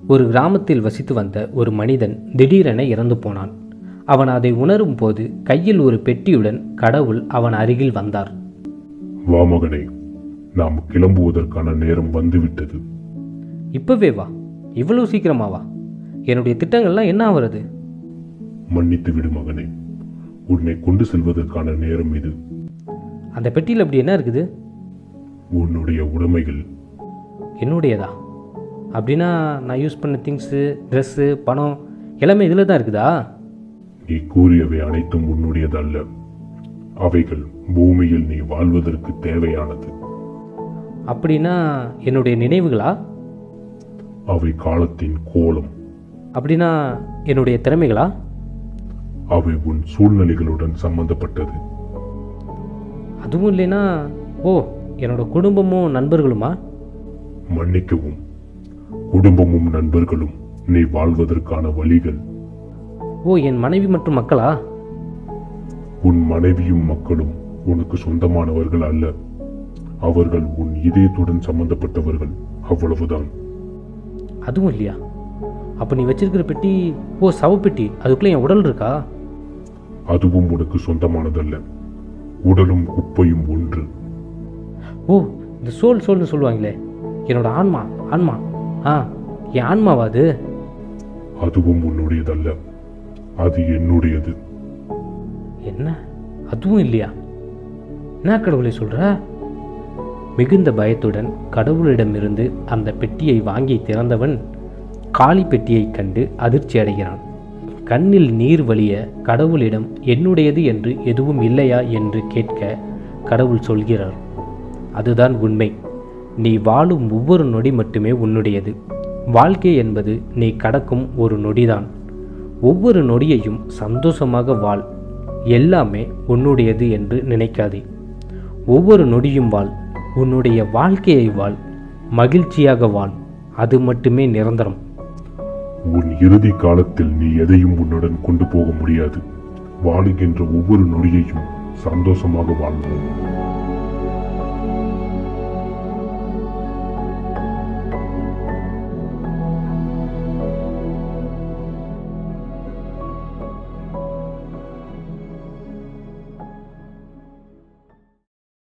ஒரு கிராமத்தில் வசித்து வந்த ஒரு மனிதன் திடீரென இறந்து போனான் அவன் அதை உணரும் போது கையில் ஒரு பெட்டியுடன் கடவுள் அவன் அருகில் வந்தார் வா மகனே நாம் கிளம்புவதற்கான நேரம் வந்துவிட்டது இப்பவே வா இவ்வளவு சீக்கிரமா வா என்னுடைய திட்டங்கள்லாம் என்ன ஆகிறது மன்னித்து விடு மகனே உன்னை கொண்டு செல்வதற்கான நேரம் இது அந்த பெட்டியில் அப்படி என்ன இருக்குது உன்னுடைய உடைமைகள் என்னுடையதா அப்படின்னா நான் யூஸ் பண்ண திங்ஸு ட்ரெஸ்ஸு பணம் எல்லாமே இதில் தான் இருக்குதா நீ கூறியவை அனைத்தும் உன்னுடையதல்ல அவைகள் பூமியில் நீ வாழ்வதற்கு தேவையானது அப்படின்னா என்னுடைய நினைவுகளா அவை காலத்தின் கோலம் அப்படின்னா என்னுடைய திறமைகளா அவை உன் சூழ்நிலைகளுடன் சம்பந்தப்பட்டது அதுவும் இல்லைன்னா ஓ என்னோட குடும்பமும் நண்பர்களுமா மன்னிக்கவும் குடும்பமும் நண்பர்களும் நீ வாழ்வதற்கான வழிகள் ஓ என் மனைவி மற்றும் மக்களா உன் மனைவியும் மக்களும் உனக்கு சொந்தமானவர்கள் அல்ல அவர்கள் உன் இதயத்துடன் சம்பந்தப்பட்டவர்கள் அவ்வளவுதான் அதுவும் இல்லையா அப்போ நீ வச்சிருக்கிற பெட்டி ஓ சவப்பெட்டி அதுக்குள்ளே என் உடல் இருக்கா அதுவும் உனக்கு சொந்தமானதல்ல உடலும் குப்பையும் ஒன்று ஓ இந்த சோல் சோல்னு சொல்லுவாங்களே என்னோட ஆன்மா ஆன்மா ஆ என் ஆன்மாவா அது அதுவும் உன்னுடையதல்ல அது என்னுடையது என்ன அதுவும் இல்லையா என்ன கடவுளை சொல்ற மிகுந்த பயத்துடன் கடவுளிடமிருந்து அந்த பெட்டியை வாங்கி திறந்தவன் காலி பெட்டியைக் கண்டு அதிர்ச்சி அடைகிறான் கண்ணில் நீர் வழிய கடவுளிடம் என்னுடையது என்று எதுவும் இல்லையா என்று கேட்க கடவுள் சொல்கிறார் அதுதான் உண்மை நீ வாழும் ஒவ்வொரு நொடி மட்டுமே உன்னுடையது வாழ்க்கை என்பது நீ கடக்கும் ஒரு நொடிதான் ஒவ்வொரு நொடியையும் சந்தோஷமாக வாழ் எல்லாமே உன்னுடையது என்று நினைக்காதே ஒவ்வொரு நொடியும் வாழ் உன்னுடைய வாழ்க்கையை வாழ் மகிழ்ச்சியாக வாழ் அது மட்டுமே நிரந்தரம் உன் இறுதி காலத்தில் நீ எதையும் உன்னுடன் கொண்டு போக முடியாது வாழுகின்ற ஒவ்வொரு நொடியையும் சந்தோஷமாக வாழ்வோம்